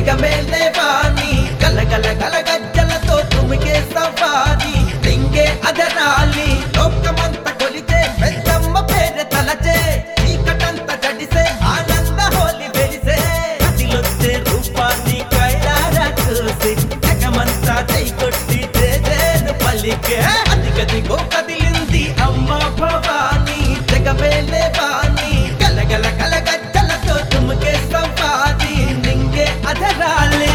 జగమేలే వాణి గలగల గల గజ్జలతో తుమికే సవారి లింగే అదరాలి లోకమంత కొలిచే పెద్దమ్మ పేరు తలచే చీకటంత జడిసే ఆనంద హోలి వెలిసే కదిలొచ్చే రూపాన్ని కైలారా చూసి జగమంతా చై కొట్టి చేజేను పలికే అదిగదిగో కదిలింది అమ్మ భవాని జగమేలే వాణి గలగల గల గజ్జలతో తుమికే సవారి లింగే అదరాలి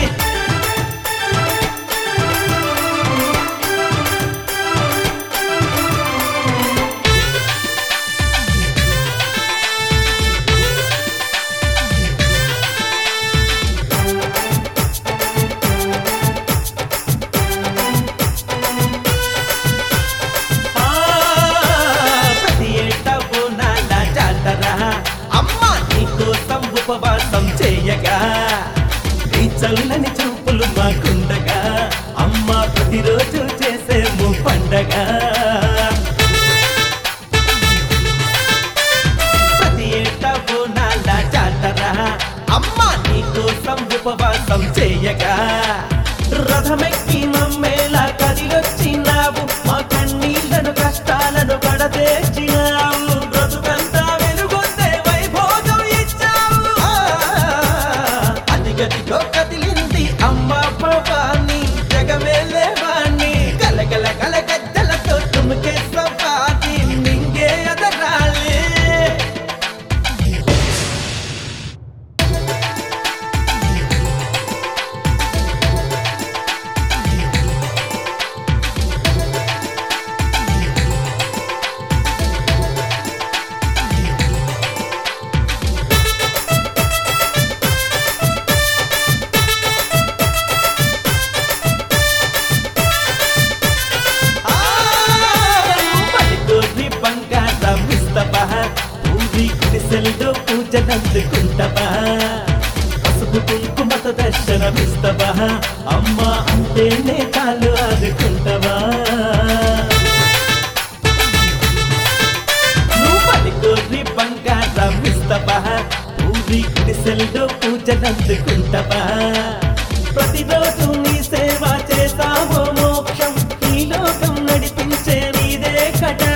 ఆ, ప్రతి ఏటా బోనాల జాతర అమ్మ నీకోసం ఉపవాసం చేయగా నీ చల్లని చూపులు మాకుండగా అమ్మ ప్రతిరోజు చేసేము పండగ ప్రతి ఏటా బోనాల జాతర అమ్మ నీకోసం ఉపవాసం చేయగా రథమెక్కి మమ్మేలా కదిలొచ్చినావు మా కన్నీళ్లను కష్టాలను పడతేర్చినావు బ్రతుకంతా వెలుగొందే వైభోగం ఇచ్చావు అదిగదిగో కదిలింది అమ్మ భవాని జగమేలే వాణి గలగల గల గజ్జలతో తుమికే సవారి మింగే అదరాలే పడికోరి బంగారం ఇస్తవా ఊరి గుడిసెల్లో పూజనందుకుంటవా పసుపు కుంకుమత దర్శనమిస్తవా అమ్మ అంటేనే చాలు ఆదుకుంటవా నువ్వు పడికోరి బంగారం ఇస్తవా ఊరి గుడిసెల్లో పూజనందుకుంటవా ప్రతిరోజు నీ సేవ చేస్తావో మోక్షం ఈ లోకం నడిపించే నీదే కట